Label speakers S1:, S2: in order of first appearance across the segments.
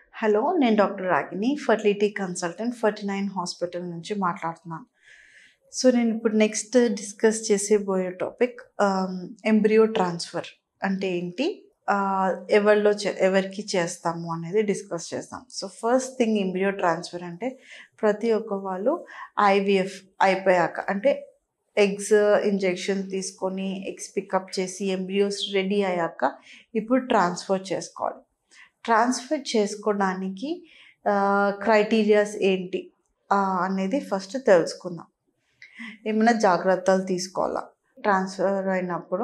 S1: hello నేను doctor Ragini fertility consultant forty nine hospital నుంచి మాట్లాడుతున్నాను సో నేను ఇప్పుడు నెక్స్ట్ డిస్కస్ చేసేబోయే టాపిక్ ఎంబ్రియో ట్రాన్స్ఫర్ అంటే ఏంటి ఆ, ఎవరిలో చే ఎవరికి చేస్తాము అనేది డిస్కస్ చేస్తాం so first thing embryo transfer అంటే ప్రతి ఒక్క వాళ్ళు ఐవీఎఫ్ అయిపోయాక అంటే ఎగ్స్ ఇంజెక్షన్ తీసుకొని ఎగ్స్ పికప్ చేసి ఎంబ్రియోస్ రెడీ అయ్యాక ఇప్పుడు ట్రాన్స్ఫర్ చేసుకోవాలి ట్రాన్స్ఫర్ చేసుకోవడానికి క్రైటీరియాస్ ఏంటి ఆ, అనేది ఫస్ట్ తెలుసుకుందాం ఏమైనా జాగ్రత్తలు తీసుకోవాలా ట్రాన్స్ఫర్ అయినప్పుడు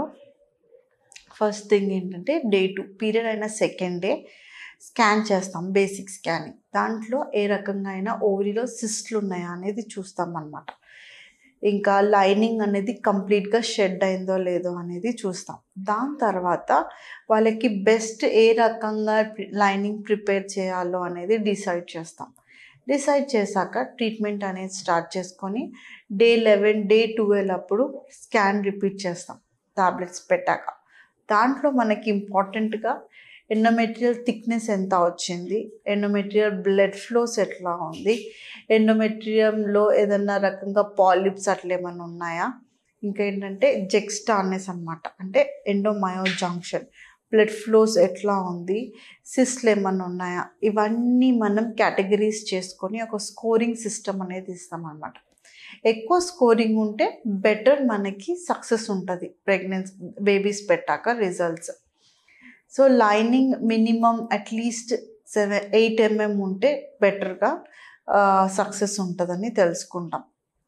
S1: ఫస్ట్ థింగ్ ఏంటంటే డే టూ పీరియడ్ అయిన సెకండ్ డే స్కాన్ చేస్తాం బేసిక్ స్కానింగ్ దాంట్లో ఏ రకంగా అయినా ఓవరీలో సిస్ట్లు ఉన్నాయా అనేది చూస్తాం అన్నమాట ఇంకా లైనింగ్ అనేది కంప్లీట్గా షెడ్ అయిందో లేదో అనేది చూస్తాం దాని తర్వాత వాళ్ళకి బెస్ట్ ఏ రకంగా లైనింగ్ ప్రిపేర్ చేయాలో అనేది డిసైడ్ చేస్తాం డిసైడ్ చేశాక ట్రీట్మెంట్ అనేది స్టార్ట్ చేసుకొని డే లెవెన్ డే ట్వెల్వ్ అప్పుడు స్కాన్ రిపీట్ చేస్తాం టాబ్లెట్స్ పెట్టాక దాంట్లో మనకి ఇంపార్టెంట్గా ఎండోమెటీరియల్ థిక్నెస్ ఎంత వచ్చింది ఎండోమెటీరియల్ బ్లడ్ ఫ్లోస్ ఎట్లా ఉంది ఎండోమెటీరియంలో ఏదన్నా రకంగా పాలిప్స్ అట్లా ఏమైనా ఉన్నాయా ఇంకా ఏంటంటే జెక్స్టార్నెస్ అనమాట అంటే ఎండోమయో జంక్షన్ బ్లడ్ ఫ్లోస్ ఎట్లా ఉంది సిస్ట్లు ఏమన్నా ఉన్నాయా ఇవన్నీ మనం కేటగిరీస్ చేసుకొని ఒక స్కోరింగ్ సిస్టమ్ అనేది ఇస్తాం అనమాట ఎక్కువ స్కోరింగ్ ఉంటే బెటర్ మనకి సక్సెస్ ఉంటుంది ప్రెగ్నెన్సీ బేబీస్ పెట్టాక results so lining minimum at least seven eight mm ఉంటే బెటర్గా సక్సెస్ ఉంటుందని తెలుసుకుంటాం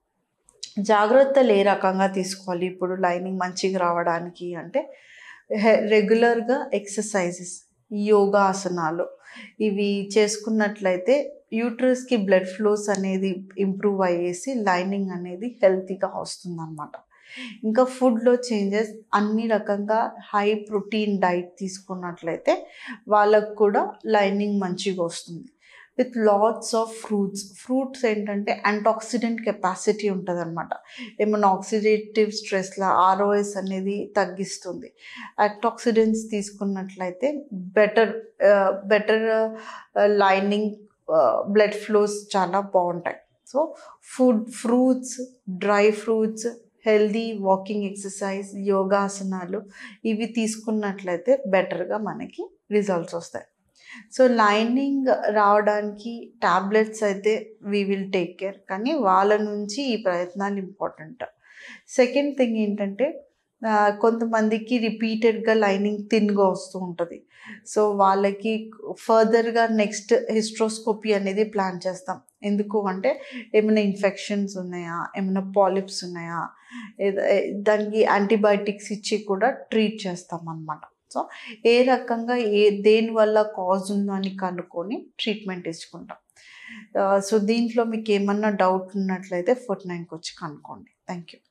S1: జాగ్రత్తలు ఏ రకంగా తీసుకోవాలి ఇప్పుడు లైనింగ్ మంచిగా రావడానికి అంటే రెగ్యులర్గా ఎక్సర్సైజెస్ యోగా ఆసనాలు ఇవి చేసుకున్నట్లయితే యూట్రస్కి బ్లడ్ ఫ్లోస్ అనేది ఇంప్రూవ్ అయ్యేసి లైనింగ్ అనేది హెల్తీగా వస్తుంది అనమాట ఇంకా ఫుడ్లో చేంజెస్ అన్ని రకంగా హై ప్రోటీన్ డైట్ తీసుకున్నట్లయితే వాళ్ళకు కూడా లైనింగ్ మంచిగా వస్తుంది with lots of fruits fruits ఏంటంటే యాంటాక్సిడెంట్ కెపాసిటీ ఉంటుంది అనమాట ఏమైనా ఆక్సిడేటివ్ స్ట్రెస్లా ఆర్ఓఎస్ అనేది తగ్గిస్తుంది యాంటాక్సిడెంట్స్ తీసుకున్నట్లయితే better better lining blood flows చాలా బాగుంటాయి so food fruits dry fruits healthy walking exercise యోగాసనాలు ఇవి తీసుకున్నట్లయితే బెటర్గా మనకి రిజల్ట్స్ వస్తాయి సో లైనింగ్ రావడానికి టాబ్లెట్స్ అయితే వీ విల్ టేక్ కేర్ కానీ వాళ్ళ నుంచి ఈ ప్రయత్నాలు ఇంపార్టెంట్ సెకండ్ థింగ్ ఏంటంటే ఆ, కొంతమందికి రిపీటెడ్గా లైనింగ్ థిన్గా వస్తూ ఉంటుంది సో వాళ్ళకి ఫర్దర్గా నెక్స్ట్ హిస్ట్రోస్కోపీ అనేది ప్లాన్ చేస్తాం ఎందుకు అంటే ఏమైనా ఇన్ఫెక్షన్స్ ఉన్నాయా ఏమైనా పాలిప్స్ ఉన్నాయా ఏద- ఏ- దానికి యాంటీబయాటిక్స్ ఇచ్చి కూడా ట్రీట్ చేస్తాం అన్నమాట సో ఏ రకంగా ఏ దేని వల్ల కాజ్ ఉందో అని కనుక్కొని ట్రీట్మెంట్ ఇచ్చుకుంటాం సో దీంట్లో మీకు ఏమన్నా డౌట్ ఉన్నట్లయితే ఫోర్ట్ నైన్కి వచ్చి కనుక్కోండి థ్యాంక్ యూ